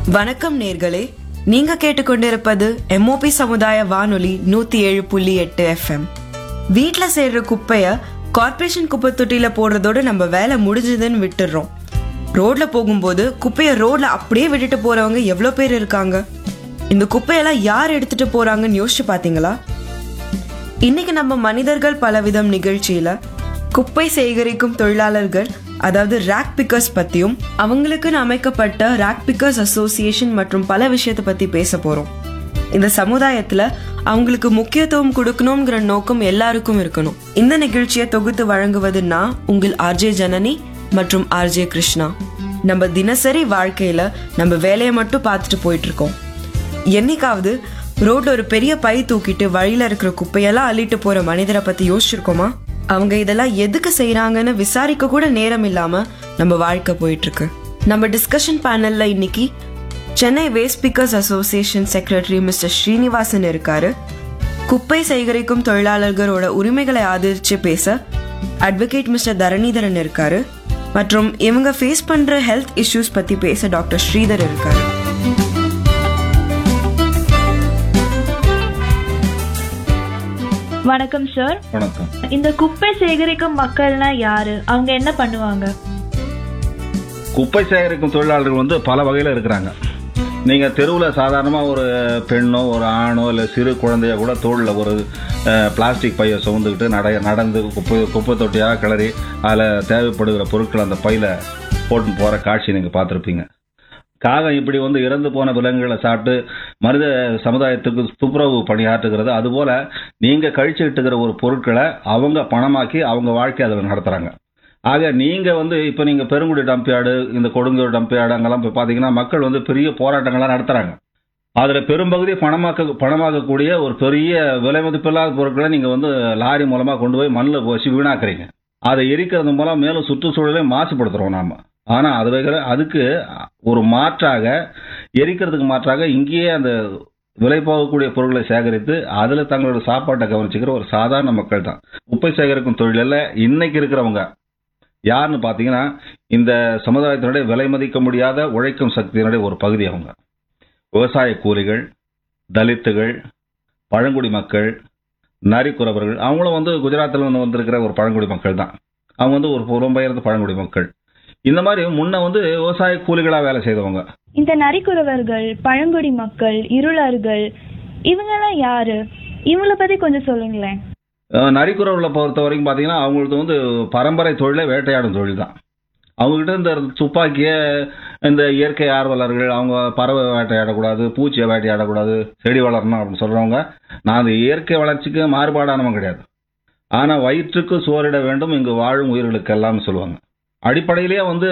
வணக்கம் நேர்களே நீங்க கேட்டுக்கொண்டிருப்பது எம்ஓபி சமுதாய வானொலி நூத்தி ஏழு புள்ளி எட்டு எஃப்எம் வீட்ல சேர்ற குப்பைய கார்ப்பரேஷன் குப்பை தொட்டியில போடுறதோட நம்ம வேலை முடிஞ்சதுன்னு விட்டுடுறோம் ரோட்ல போகும்போது குப்பைய ரோட்ல அப்படியே விட்டுட்டு போறவங்க எவ்வளவு பேர் இருக்காங்க இந்த குப்பையெல்லாம் யார் எடுத்துட்டு போறாங்கன்னு யோசிச்சு பாத்தீங்களா இன்னைக்கு நம்ம மனிதர்கள் பலவிதம் நிகழ்ச்சியில குப்பை சேகரிக்கும் தொழிலாளர்கள் அதாவது ரேக் பிக்கர்ஸ் பத்தியும் அவங்களுக்குன்னு அமைக்கப்பட்ட ரேக் பிக்கர்ஸ் அசோசியேஷன் மற்றும் பல விஷயத்தை பத்தி பேச போறோம் இந்த சமுதாயத்துல அவங்களுக்கு முக்கியத்துவம் கொடுக்கணுங்கிற நோக்கம் எல்லாருக்கும் இருக்கணும் இந்த நிகழ்ச்சியை தொகுத்து வழங்குவது நான் உங்கள் ஆர்ஜே ஜனனி மற்றும் ஆர்ஜே கிருஷ்ணா நம்ம தினசரி வாழ்க்கையில நம்ம வேலையை மட்டும் பார்த்துட்டு போயிட்டு இருக்கோம் என்னைக்காவது ரோட்ல ஒரு பெரிய பை தூக்கிட்டு வழியில இருக்கிற குப்பையெல்லாம் அள்ளிட்டு போற மனிதரை பத்தி யோசிச்சிருக்கோமா அவங்க இதெல்லாம் எதுக்கு செய்றாங்கன்னு விசாரிக்க கூட நேரம் இல்லாம நம்ம வாழ்க்கை போயிட்டு இருக்கு நம்ம டிஸ்கஷன் பேனல்ல இன்னைக்கு Chennai waste pickers association secretary mister Srinivasan இருக்காரு குப்பை சேகரிக்கும் தொழிலாளர்களோட உரிமைகளை ஆதரிச்சு பேச அட்வொகேட் மிஸ்டர் தரணிதரன் இருக்காரு மற்றும் இவங்க ஃபேஸ் பண்ற ஹெல்த் இஷ்யூஸ் பத்தி பேச டாக்டர் ஸ்ரீதர் இருக்காரு வணக்கம் சார் வணக்கம் இந்த குப்பை சேகரிக்கும் மக்கள்னா யாரு அவங்க என்ன பண்ணுவாங்க குப்பை சேகரிக்கும் தொழிலாளர்கள் வந்து பல வகையில் இருக்கிறாங்க நீங்கள் தெருவில் சாதாரணமாக ஒரு பெண்ணோ ஒரு ஆணோ இல்லை சிறு குழந்தைய கூட தோளில் ஒரு அஹ், பிளாஸ்டிக் பையை சுமந்துக்கிட்டு நட நடந்து குப்பை குப்பை தொட்டியாக கிளறி அதில் தேவைப்படுகிற பொருட்கள் அந்த பையில் போட்டு போகிற காட்சி நீங்கள் பார்த்துருப்பீங்க காகம் இப்படி வந்து இறந்து போன விலங்குகளை சாப்பிட்டு மனித சமுதாயத்துக்கு துப்புரவு பணியாற்றுகிறது அதுபோல நீங்க கழிச்சுக்கிட்டுக்கிற ஒரு பொருட்களை அவங்க பணமாக்கி அவங்க வாழ்க்கை அதில் நடத்துறாங்க ஆக நீங்க வந்து இப்போ நீங்க பெருங்குடி டம்பியாடு இந்த கொடுங்கூர் டம்பியாடு அங்கெல்லாம் போய் பார்த்தீங்கன்னா மக்கள் வந்து பெரிய போராட்டங்கள்லாம் நடத்துறாங்க அதுல பெரும்பகுதி பணமாக்க பணமாக்கக்கூடிய ஒரு பெரிய விலை மதிப்பில்லாத பொருட்களை நீங்க வந்து லாரி மூலமா கொண்டு போய் மண்ணில் போச்சு வீணாக்குறீங்க அதை எரிக்கிறது மூலம் மேலும் சுற்றுச்சூழலை மாசுபடுத்துறோம் நாம ஆனா அது வைக்கிற அதுக்கு ஒரு மாற்றாக எரிக்கிறதுக்கு மாற்றாக இங்கேயே அந்த விலை போகக்கூடிய பொருட்களை சேகரித்து அதுல தங்களோட சாப்பாட்டை கவனிச்சுக்கிற ஒரு சாதாரண மக்கள் தான் குப்பை சேகரிக்கும் தொழிலில் இன்னைக்கு இருக்கிறவங்க யாருன்னு பார்த்தீங்கன்னா இந்த சமுதாயத்தினுடைய விலை மதிக்க முடியாத உழைக்கும் சக்தியினுடைய ஒரு பகுதி அவங்க விவசாய கூலிகள் தலித்துகள் பழங்குடி மக்கள் நரிக்குறவர்கள் அவங்களும் வந்து குஜராத்தில் வந்து வந்திருக்கிற ஒரு பழங்குடி மக்கள் தான் அவங்க வந்து ஒரு புலம்பெயர்ந்த பழங்குடி மக்கள் இந்த மாதிரி முன்ன வந்து விவசாய கூலிகளா வேலை செய்தவங்க இந்த நரிக்குறவர்கள் பழங்குடி மக்கள் இருளர்கள் இவங்கெல்லாம் யாரு இவங்கள பத்தி கொஞ்சம் சொல்லுங்களேன் அஹ் நரிக்குறவர்களை பொறுத்த வரைக்கும் பார்த்தீங்கன்னா அவங்களுக்கு வந்து பரம்பரை தொழிலே வேட்டையாடும் தொழில் தான் அவங்ககிட்ட இந்த துப்பாக்கிய இந்த இயற்கை ஆர்வலர்கள் அவங்க பறவை வேட்டையாடக்கூடாது பூச்சியை வேட்டையாடக்கூடாது செடி வளரணும் அப்படின்னு சொல்றவங்க நான் அந்த இயற்கை வளர்ச்சிக்கு மாறுபாடானவன் கிடையாது ஆனால் வயிற்றுக்கு சோறிட வேண்டும் இங்கு வாழும் உயிர்களுக்கு எல்லாம் சொல்லுவாங்க அடிப்படையிலேயே வந்து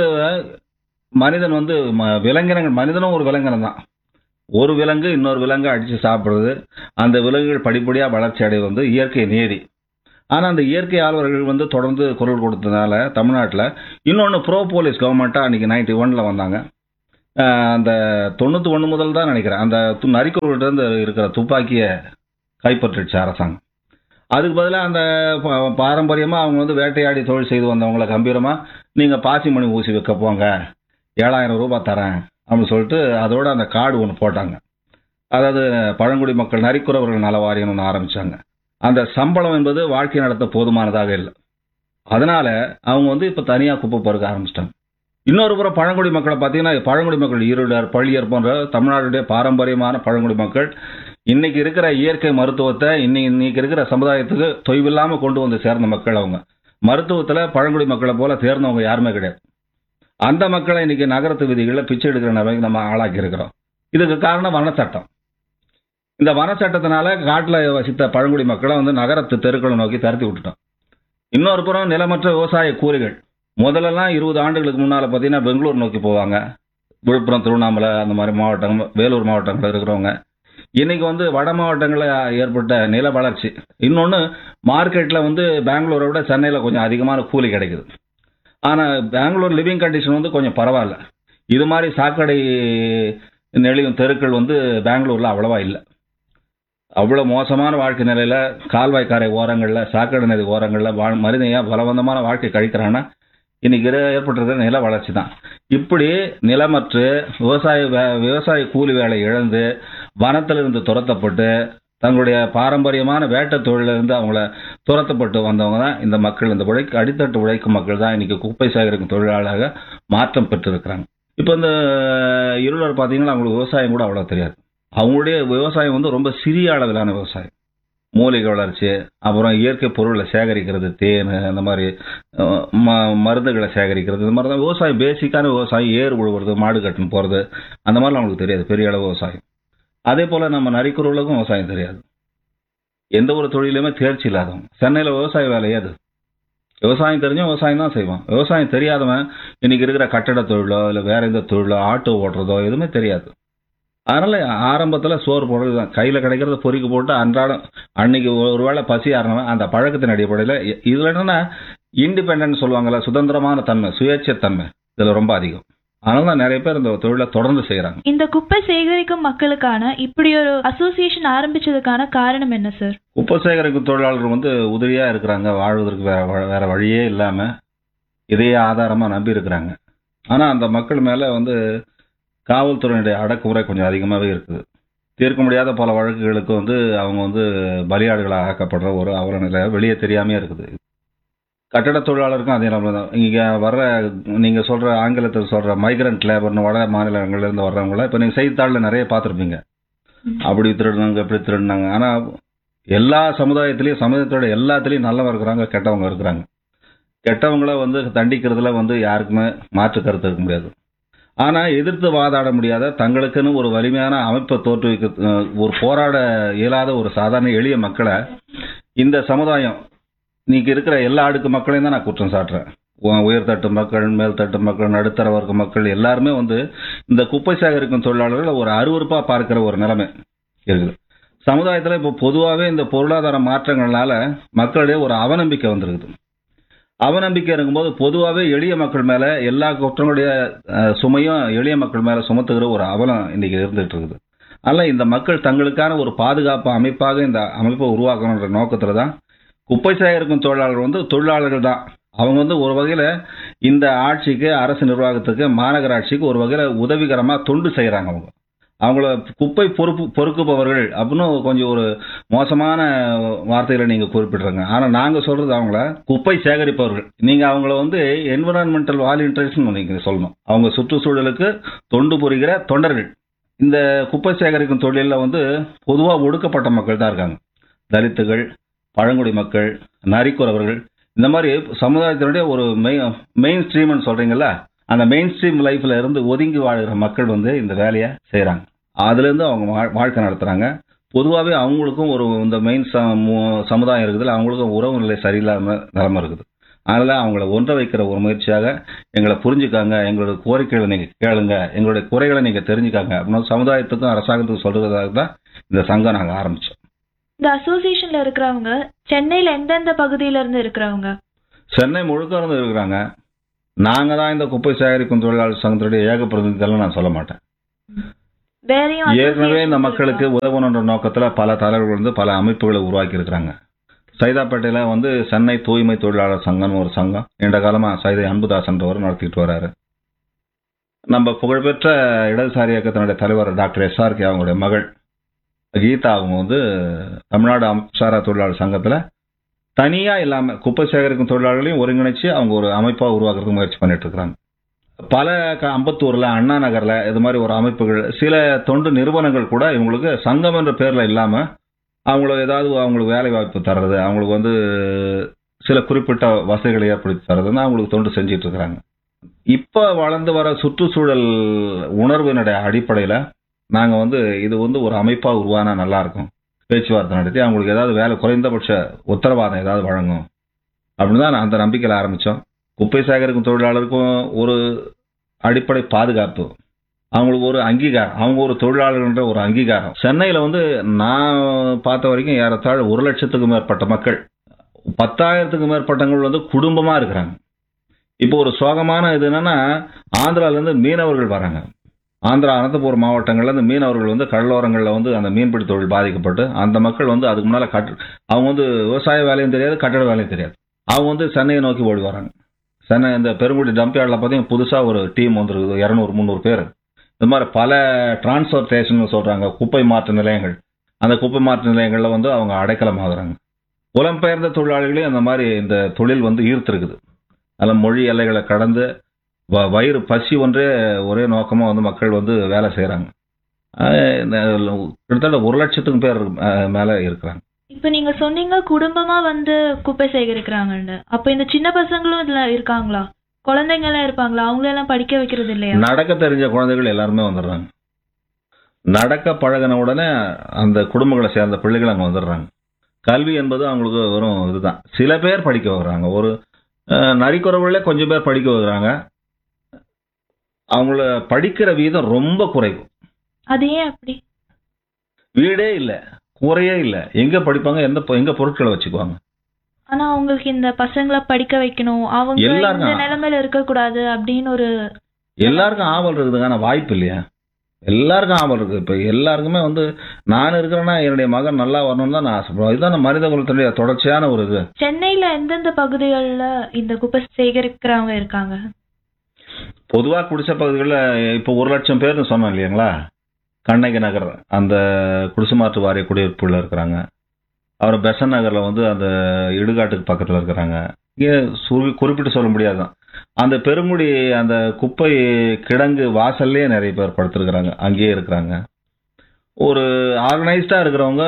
மனிதன் வந்து ம- விலங்கினங்கள் மனிதனும் ஒரு விலங்கினம் தான் ஒரு விலங்கு இன்னொரு விலங்கை அடித்து சாப்பிடுறது அந்த விலங்குகள் படிப்படியாக வளர்ச்சி அடைவது வந்து இயற்கை நியதி ஆனால் அந்த இயற்கை ஆர்வலர்கள் வந்து தொடர்ந்து குரல் கொடுத்ததுனால தமிழ்நாட்டில் இன்னொன்று ப்ரோ போலீஸ் கவர்மெண்ட்டாக அன்றைக்கி நைன்டி ஒனில் வந்தாங்க ஆஹ் அந்த தொண்ணூற்றி ஒன்று முதல் தான் நினைக்கிறேன் அந்த து- நரிக்குறவர்கிட்ட இருக்கிற துப்பாக்கியை கைப்பற்றிடுச்சு அரசாங்கம் அதுக்கு பதிலாக அந்த ப- பாரம்பரியமா அவங்க வந்து வேட்டையாடி தொழில் செய்து வந்தவங்களை கம்பீரமாக நீங்கள் பாசிமணி ஊசி வைக்க போங்க ஏழாயிரம் ரூபாய் தரேன் அப்படின்னு சொல்லிட்டு அதோட அந்த கார்டு ஒன்று போட்டாங்க அதாவது பழங்குடி மக்கள் நரிக்குறவர்கள் நல வாரியம்னு ஒன்று ஆரம்பிச்சாங்க அந்த சம்பளம் என்பது வாழ்க்கை நடத்த போதுமானதாக இல்லை அதனால அவங்க வந்து இப்போ தனியாக குப்பை பொறுக்க ஆரம்பிச்சிட்டாங்க இன்னொரு புறம் பழங்குடி மக்களை பார்த்தீங்கன்னா பழங்குடி மக்கள் ஈரோடர் பள்ளியர் போன்ற தமிழ்நாடுடைய பாரம்பரியமான பழங்குடி மக்கள் இன்னைக்கு இருக்கிற இயற்கை மருத்துவத்தை இன்னைக்கு இன்னைக்கு இருக்கிற சமுதாயத்துக்கு தொய்வில்லாமல் கொண்டு வந்து சேர்ந்த மக்கள் அவங்க மருத்துவத்தில் பழங்குடி மக்களை போல தேர்ந்தவங்க யாருமே கிடையாது அந்த மக்களை இன்னைக்கு நகரத்து விதிகளில் பிச்சை எடுக்கிற நிலைமைக்கு நம்ம ஆளாக்கி இருக்கிறோம் இதுக்கு காரணம் வனச்சட்டம் இந்த வனச்சட்டத்தினால காட்டில் வசித்த பழங்குடி மக்களை வந்து நகரத்து தெருக்களை நோக்கி தரத்தி விட்டுட்டோம் இன்னொரு புறம் நிலமற்ற விவசாய கூலிகள் முதல்லலாம் இருபது ஆண்டுகளுக்கு முன்னால் பார்த்தீங்கன்னா பெங்களூர் நோக்கி போவாங்க விழுப்புரம் திருவண்ணாமலை அந்த மாதிரி மாவட்டம் வேலூர் மாவட்டங்களில் இருக்கிறவங்க இன்னைக்கு வந்து வட மாவட்டங்களில் ஏற்பட்ட நில வளர்ச்சி இன்னொன்று மார்க்கெட்டில் வந்து பெங்களூரை விட சென்னையில் கொஞ்சம் அதிகமான கூலி கிடைக்குது ஆனால் பெங்களூர் லிவிங் கண்டிஷன் வந்து கொஞ்சம் பரவாயில்ல இது மாதிரி சாக்கடை நெளியும் தெருக்கள் வந்து பெங்களூரில் அவ்வளவா இல்லை அவ்வளோ மோசமான வாழ்க்கை நிலையில் கால்வாய்க்கரை ஓரங்களில் சாக்கடை நதி ஓரங்களில் வாழ் மனிதன் ஏன் பலவந்தமான வாழ்க்கை கழிக்கிறான்னா இன்னைக்கு இரு- ஏற்பட்டிருக்கிற நில வளர்ச்சி தான் இப்படி நிலமற்று விவசாய வே- விவசாய கூலி வேலை இழந்து வனத்திலிருந்து துரத்தப்பட்டு தங்களுடைய பாரம்பரியமான வேட்டை தொழிலிருந்து அவங்கள துரத்தப்பட்டு வந்தவங்க தான் இந்த மக்கள் இந்த உழைக்க அடித்தட்டு உழைக்கும் மக்கள் தான் இன்னைக்கு குப்பை சேகரிக்கும் தொழிலாளராக மாற்றம் பெற்றிருக்கிறாங்க இப்போ இந்த இருளர் பார்த்தீங்கன்னா அவங்களுக்கு விவசாயம் கூட அவ்வளோ தெரியாது அவங்களுடைய விவசாயம் வந்து ரொம்ப சிறிய அளவிலான விவசாயம் மூலிகை வளர்ச்சி அப்புறம் இயற்கை பொருளை சேகரிக்கிறது தேன் அந்த மாதிரி அஹ், ம- மருந்துகளை சேகரிக்கிறது இந்த மாதிரி தான் விவசாயம் பேசிக்கான விவசாயம் ஏர் உழுவுறது மாடு கட்டுன்னு போகிறது அந்த மாதிரிலாம் அவங்களுக்கு தெரியாது பெரிய அளவு விவசாயம் அதே போல் நம்ம நரிக்குறவர்களுக்கும் விவசாயம் தெரியாது எந்த ஒரு தொழிலுமே தேர்ச்சி இல்லாதவங்க சென்னையில் விவசாய வேலையே அது விவசாயம் தெரிஞ்சும் விவசாயம் தான் செய்வான் விவசாயம் தெரியாதவன் இன்னைக்கு இருக்கிற கட்டட தொழிலோ இல்லை வேற எந்த தொழிலோ ஆட்டோ ஓட்டுறதோ எதுவுமே தெரியாது அதனால ஆரம்பத்தில் சோறு போடுறது தான் கையில் கிடைக்கிறத பொறுக்கி போட்டு அன்றாடம் அன்னைக்கு ஒருவேளை பசி ஆறனவன் அந்த பழக்கத்தின் அடிப்படையில் இ- இதுல என்னன்னா இண்டிபெண்டன்ட் சொல்லுவாங்கல்ல சுதந்திரமான தன்மை சுயேட்சைத்தன்மை இதில் ரொம்ப அதிகம் அதனால தான் நிறைய பேர் இந்த தொழிலை தொடர்ந்து செய்கிறாங்க இந்த குப்பை சேகரிக்கும் மக்களுக்கான இப்படி ஒரு அசோசியேஷன் ஆரம்பிச்சதுக்கான காரணம் என்ன சார் குப்பை சேகரிக்கும் தொழிலாளர்கள் வந்து உதவியாக இருக்கிறாங்க வாழ்வதற்கு வேற வ- வேற வழியே இல்லாமல் இதையே ஆதாரமாக நம்பி இருக்கிறாங்க ஆனால் அந்த மக்கள் மேலே வந்து காவல்துறையினுடைய அடக்குமுறை கொஞ்சம் அதிகமாகவே இருக்குது தீர்க்க முடியாத பல வழக்குகளுக்கு வந்து அவங்க வந்து பலியாடுகளாக ஆக்கப்படுற ஒரு அவல நிலை வெளியே தெரியாமே இருக்குது கட்டட தொழிலாளருக்கும் அதே நிலைமை தான் இங்கே வர்ற நீங்கள் சொல்கிற ஆங்கிலத்தில் சொல்கிற மைக்ரண்ட் லேபர்னு வட மாநிலங்கள்லேருந்து வர்றவங்கள இப்போ நீங்கள் செய்தித்தாளில் நிறைய பார்த்துருப்பீங்க அப்படி திருடினாங்க இப்படி திருடினாங்க ஆனால் எல்லா சமுதாயத்திலையும் சமுதாயத்தோட எல்லாத்துலேயும் நல்லவங்க இருக்கிறாங்க கெட்டவங்க இருக்கிறாங்க கெட்டவங்கள வந்து தண்டிக்கிறதுல வந்து யாருக்குமே மாற்று கருத்து இருக்க முடியாது ஆனால் எதிர்த்து வாதாட முடியாத தங்களுக்குன்னு ஒரு வலிமையான அமைப்பை தோற்றுவிக்க அஹ், ஒரு போராட இயலாத ஒரு சாதாரண எளிய மக்களை இந்த சமுதாயம் இன்னைக்கு இருக்கிற எல்லா அடுக்கு மக்களையும் தான் நான் குற்றம் சாட்டுறேன் உ- உயர்தட்டு மக்கள் மேல்தட்டு மக்கள் நடுத்தர வர்க்க மக்கள் எல்லாருமே வந்து இந்த குப்பை சேகரிக்கும் தொழிலாளர்கள் ஒரு அருவருப்பா பார்க்கிற ஒரு நிலைமை இருக்குது சமுதாயத்தில் இப்போ பொதுவாகவே இந்த பொருளாதார மாற்றங்கள்னால மக்களிடையே ஒரு அவநம்பிக்கை வந்திருக்குது அவநம்பிக்கை இருக்கும்போது பொதுவாகவே எளிய மக்கள் மேலே எல்லா குற்றங்களுடைய அஹ், சுமையும் எளிய மக்கள் மேலே சுமத்துகிற ஒரு அவலம் இன்னைக்கு இருந்துகிட்டு இருக்குது அதனால் இந்த மக்கள் தங்களுக்கான ஒரு பாதுகாப்பு அமைப்பாக இந்த அமைப்பை உருவாக்கணுன்ற நோக்கத்தில் தான் குப்பை சேகரிக்கும் தொழிலாளர்கள் வந்து தொழிலாளர்கள் தான் அவங்க வந்து ஒரு வகையில் இந்த ஆட்சிக்கு அரசு நிர்வாகத்துக்கு மாநகராட்சிக்கு ஒரு வகையில் உதவிகரமாக தொண்டு செய்கிறாங்க அவங்க அவங்கள குப்பை பொறுப்பு பொறுக்குபவர்கள் அப்படின்னு கொஞ்சம் ஒரு மோசமான வார்த்தைகளை நீங்கள் குறிப்பிடுறீங்க ஆனால் நாங்கள் சொல்கிறது அவங்கள குப்பை சேகரிப்பவர்கள் நீங்கள் அவங்கள வந்து என்விரான்மெண்டல் வாலண்டியர்ஸ்னு நீங்கள் சொல்லணும் அவங்க சுற்றுச்சூழலுக்கு தொண்டு புரிகிற தொண்டர்கள் இந்த குப்பை சேகரிக்கும் தொழிலில் வந்து பொதுவாக ஒடுக்கப்பட்ட மக்கள் தான் இருக்காங்க தலித்துகள் பழங்குடி மக்கள் நரிக்குறவர்கள் இந்த மாதிரி சமுதாயத்தினுடைய ஒரு மெயின் மெயின் ஸ்ட்ரீம்னு சொல்றீங்கல்ல அந்த மெயின் ஸ்ட்ரீம் லைஃப்ல இருந்து ஒதுங்கி வாழ்கிற மக்கள் வந்து இந்த வேலையை செய்கிறாங்க அதுலேருந்து அவங்க வா- வாழ்க்கை நடத்துகிறாங்க பொதுவாகவே அவங்களுக்கும் ஒரு இந்த மெயின் சமுதாயம் இருக்குதுல்ல அவங்களுக்கும் உறவு நிலை சரியில்லாம நிலைமை இருக்குது அதனால் அவங்கள ஒன்ற வைக்கிற ஒரு முயற்சியாக எங்களை புரிஞ்சுக்காங்க எங்களோட கோரிக்கைகளை நீங்கள் கேளுங்க எங்களுடைய குறைகளை நீங்கள் தெரிஞ்சுக்காங்க அப்படின்னு சமுதாயத்துக்கும் அரசாங்கத்துக்கும் சொல்றதுக்காக தான் இந்த சங்கம் நாங்கள் ஆரம்பித்தோம் இந்த அசோசியேஷன்ல இருக்கிறவங்க சென்னையில எந்தெந்த பகுதியில இருந்து இருக்கிறவங்க சென்னை முழுக்க இருந்து இருக்கிறாங்க நாங்கள் தான் இந்த குப்பை சேகரிக்கும் தொழிலாளர் சங்கத்துடைய ஏக பிரதிநிதிகள் நான் சொல்ல மாட்டேன் வேறையும் ஏற்கனவே இந்த associations மக்களுக்கு இருக்கா? உதவணுன்ற நோக்கத்தில் பல தலைவர்கள் வந்து பல அமைப்புகளை உருவாக்கி இருக்கிறாங்க சைதாப்பேட்டையில் வந்து சென்னை தூய்மை தொழிலாளர் சங்கம்னு ஒரு சங்கம் நீண்ட காலமாக சைதை அன்புதாசன்றவர் நடத்திட்டு வராரு நம்ம புகழ்பெற்ற இடதுசாரி இயக்கத்தினுடைய தலைவர் டாக்டர் எஸ்ஆர்கே அவங்களுடைய மகள் கீதா அவங்க வந்து தமிழ்நாடு அமைப்புசாரா தொழிலாளர் சங்கத்தில் தனியாக இல்லாமல் குப்பை சேகரிக்கும் தொழிலாளர்களையும் ஒருங்கிணைச்சு அவங்க ஒரு அமைப்பாக உருவாக்குறதுக்கு முயற்சி பண்ணிட்டு இருக்கிறாங்க பல க- அம்பத்தூர்ல அண்ணா நகர்ல இது மாதிரி ஒரு அமைப்புகள் சில தொண்டு நிறுவனங்கள் கூட இவங்களுக்கு சங்கம் என்ற பேர்ல இல்லாம அவங்களுக்கு ஏதாவது அவங்களுக்கு வேலை வாய்ப்பு தர்றது அவங்களுக்கு வந்து சில குறிப்பிட்ட வசதிகளை ஏற்படுத்தி தர்றதுன்னு அவங்களுக்கு தொண்டு செஞ்சிட்டு இருக்கிறாங்க இப்ப வளர்ந்து வர சுற்றுச்சூழல் உணர்வினுடைய அடிப்படையில நாங்க வந்து இது வந்து ஒரு அமைப்பா உருவானா நல்லா இருக்கும் பேச்சுவார்த்தை நடத்தி அவங்களுக்கு ஏதாவது வேலை குறைந்தபட்ச உத்தரவாதம் ஏதாவது வழங்கும் அப்படின்னு தான் அந்த நம்பிக்கையில் ஆரம்பிச்சோம் குப்பை சேகரிக்கும் தொழிலாளருக்கும் ஒரு அடிப்படை பாதுகாப்பு அவங்களுக்கு ஒரு அங்கீகாரம் அவங்க ஒரு தொழிலாளர்ன்ற ஒரு அங்கீகாரம் சென்னையில் வந்து நான் பார்த்த வரைக்கும் ஏறத்தாழ ஒரு லட்சத்துக்கும் மேற்பட்ட மக்கள் பத்தாயிரத்துக்கும் மேற்பட்டவங்க வந்து குடும்பமாக இருக்கிறாங்க இப்போ ஒரு சோகமான இது என்னன்னா ஆந்திராலேருந்து மீனவர்கள் வராங்க ஆந்திரா அனந்தபுரம் மாவட்டங்கள்ல இருந்து மீனவர்கள் வந்து கடலோரங்களில் வந்து அந்த மீன்பிடி தொழில் பாதிக்கப்பட்டு அந்த மக்கள் வந்து அதுக்கு முன்னால் கட் அவங்க வந்து விவசாய வேலையும் தெரியாது கட்டட வேலையும் தெரியாது அவங்க வந்து சென்னையை நோக்கி ஓடி வராங்க சென்னை இந்த பெருங்குடி டம்ப் யார்டில் பார்த்தீங்கன்னா புதுசாக ஒரு டீம் வந்துருக்குது இரநூறு முந்நூறு பேர் இந்த மாதிரி பல டிரான்ஸ்பர் ஸ்டேஷன் சொல்கிறாங்க குப்பை மாற்று நிலையங்கள் அந்த குப்பை மாற்று நிலையங்களில் வந்து அவங்க அடைக்கலம் ஆகுறாங்க புலம்பெயர்ந்த தொழிலாளிகளையும் அந்த மாதிரி இந்த தொழில் வந்து ஈர்த்திருக்குது அதில் மொழி எல்லைகளை கடந்து வ- வயிறு பசி ஒன்றே ஒரே நோக்கமாக வந்து மக்கள் வந்து வேலை செய்கிறாங்க கிட்டத்தட்ட ஒரு லட்சத்துக்கு பேர் அஹ், மேலே இருக்கிறாங்க இப்போ நீங்க சொன்னீங்க குடும்பமா வந்து குப்பை சேகரிக்கிறாங்கன்னு அப்ப இந்த சின்ன பசங்களும் இதுல இருக்காங்களா குழந்தைங்க எல்லாம் இருப்பாங்களா அவங்கள எல்லாம் படிக்க வைக்கிறது இல்லையா நடக்க தெரிஞ்ச குழந்தைகள் எல்லாருமே வந்துடுறாங்க நடக்க பழகின உடனே அந்த குடும்பங்களை சேர்ந்த பிள்ளைகள் அங்கே வந்துடுறாங்க கல்வி என்பது அவங்களுக்கு வெறும் இதுதான் சில பேர் படிக்க வைக்கிறாங்க ஒரு அஹ், நரிக்குறவுகளே கொஞ்சம் பேர் படிக்க வைக்கிறாங்க அவங்கள படிக்கிற வீதம் ரொம்ப குறைவு அது ஏன் அப்படி வீடே இல்லை குறையே இல்லை எங்க படிப்பாங்க எந்த பொ- எங்க பொருட்களை வச்சுக்குவாங்க ஆனா அவங்களுக்கு இந்த பசங்களை படிக்க வைக்கணும் அவங்க எல்லாருக்கும். இந்த நிலைமையில இருக்க கூடாது அப்படின்னு ஒரு எல்லாருக்கும் ஆவல் இருக்குதுங்க வாய்ப்பு இல்லையா எல்லாருக்கும் ஆவல் இருக்கு இப்ப எல்லாருக்குமே வந்து நான் இருக்கிறேன்னா என்னுடைய மகன் நல்லா வரணும்னு தான் நான் ஆசைப்படுவேன் இதுதான் மனித குலத்தினுடைய தொடர்ச்சியான ஒரு இது சென்னையில எந்தெந்த பகுதிகள்ல இந்த குப்பை சேகரிக்கிறவங்க இருக்காங்க பொதுவா குடிசை பகுதிகளில் இப்போ ஒரு லட்சம் பேர்னு சொன்னோம் இல்லைங்களா கண்ணகி நகர் அந்த குடிசுமாற்று வாரிய குடியிருப்புல இருக்கிறாங்க அப்புறம் பெசன் நகர்ல வந்து அந்த இடுகாட்டுக்கு பக்கத்துல இருக்கிறாங்க இங்கே சுருகி குறிப்பிட்டு சொல்ல முடியாதுதான் அந்த பெருங்குடி அந்த குப்பை கிடங்கு வாசல்லே நிறைய பேர் படுத்திருக்கிறாங்க அங்கேயே இருக்கிறாங்க ஒரு ஆர்கனைஸ்டா இருக்கிறவங்க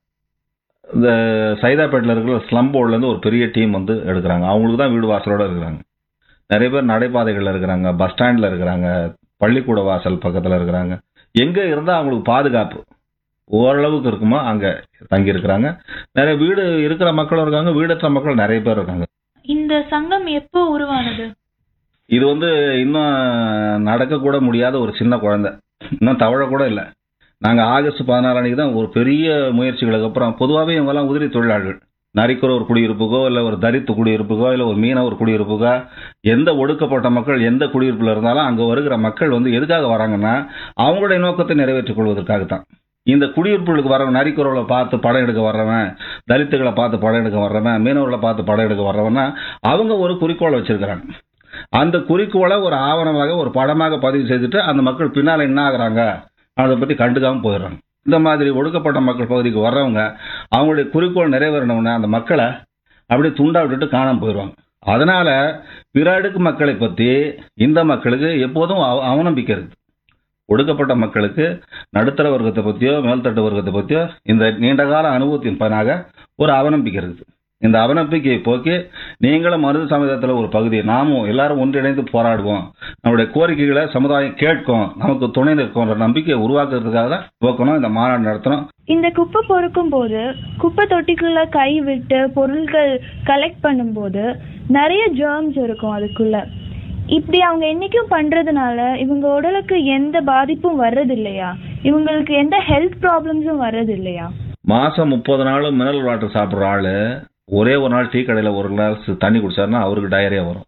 இந்த சைதாப்பேட்டில் இருக்கிற ஸ்லம் போர்ட்லேருந்து ஒரு பெரிய டீம் வந்து எடுக்கிறாங்க அவங்களுக்கு தான் வீடு வாசலோட இருக்கிறாங்க நிறைய பேர் நடைபாதைகளில் இருக்கிறாங்க பஸ் ஸ்டாண்டில் இருக்கிறாங்க பள்ளிக்கூட வாசல் பக்கத்தில் இருக்கிறாங்க எங்கே இருந்தால் அவங்களுக்கு பாதுகாப்பு ஓரளவுக்கு இருக்குமோ அங்கே தங்கி இருக்கிறாங்க நிறைய வீடு இருக்கிற மக்களும் இருக்காங்க வீடற்ற மக்கள் நிறைய பேர் இருக்காங்க இந்த சங்கம் எப்போ உருவானது இது வந்து இன்னும் நடக்கக்கூட முடியாத ஒரு சின்ன குழந்தை இன்னும் தவழ கூட இல்லை நாங்கள் ஆகஸ்ட் பதினாறு அன்னைக்கு தான் ஒரு பெரிய முயற்சிகளுக்கு அப்புறம் பொதுவாகவே இவங்கெல்லாம் உதிரி தொழிலாளர்கள் நரிக்குற ஒரு குடியிருப்புக்கோ இல்லை ஒரு தரித்து குடியிருப்புக்கோ இல்லை ஒரு மீனவர் குடியிருப்புக்கோ எந்த ஒடுக்கப்பட்ட மக்கள் எந்த குடியிருப்பில் இருந்தாலும் அங்கே வருகிற மக்கள் வந்து எதுக்காக வராங்கன்னா அவங்களுடைய நோக்கத்தை நிறைவேற்றிக் கொள்வதற்காகத்தான் இந்த குடியிருப்புகளுக்கு வரவன் நரிக்குறவளை பார்த்து படம் எடுக்க வர்றவன் தலித்துகளை பார்த்து படம் எடுக்க வர்றவன் மீனவர்களை பார்த்து படம் எடுக்க வர்றவன்னா அவங்க ஒரு குறிக்கோளை வச்சிருக்கிறாங்க அந்த குறிக்கோளை ஒரு ஆவணமாக ஒரு படமாக பதிவு செய்துட்டு அந்த மக்கள் பின்னால் என்ன ஆகுறாங்க அதை பற்றி கண்டுக்காம போயிடுறாங்க இந்த மாதிரி ஒடுக்கப்பட்ட மக்கள் பகுதிக்கு வர்றவங்க அவங்களுடைய குறிக்கோள் நிறைவேறணும்னா அந்த மக்களை அப்படியே துண்டா விட்டுட்டு காணாம போயிடுவாங்க அதனால பிற அடுக்கு மக்களை பற்றி இந்த மக்களுக்கு எப்போதும் அவ- அவநம்பிக்கை இருக்கு ஒடுக்கப்பட்ட மக்களுக்கு நடுத்தர வர்க்கத்தை பற்றியோ மேல்தட்டு வர்க்கத்தை பற்றியோ இந்த நீண்டகால அனுபவத்தின் பயனாக ஒரு அவநம்பிக்கை இருக்குது இந்த அவநம்பிக்கையை போக்கி நீங்களும் மருது சமுதாயத்தில் ஒரு பகுதி நாமும் எல்லாரும் ஒன்றிணைந்து போராடுவோம் நம்முடைய கோரிக்கைகளை சமுதாயம் கேட்கும் நமக்கு துணை நிற்கும்ன்ற நம்பிக்கையை உருவாக்குறதுக்காக தான் போக்கணும் இந்த மாநாடு நடத்தணும் இந்த குப்பை பொறுக்கும் போது குப்பை தொட்டிக்குள்ள கை விட்டு பொருட்கள் கலெக்ட் பண்ணும்போது நிறைய ஜெர்ம்ஸ் இருக்கும் அதுக்குள்ள இப்படி அவங்க என்னைக்கும் பண்றதுனால இவங்க உடலுக்கு எந்த பாதிப்பும் வர்றது இல்லையா இவங்களுக்கு எந்த ஹெல்த் ப்ராப்ளம்ஸும் வர்றது இல்லையா மாசம் முப்பது நாள் மினரல் வாட்டர் சாப்பிட்ற ஆளு ஒரே ஒரு நாள் டீ கடையில் ஒரு கிளாஸ் தண்ணி குடிச்சாருன்னா அவருக்கு டயரியா வரும்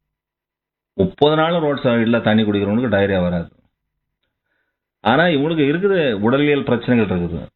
முப்பது நாள் ரோட் சைடில் தண்ணி குடிக்கிறவனுக்கு டயரியா வராது ஆனா இவனுக்கு இருக்குது உடலியல் பிரச்சனைகள் இருக்குது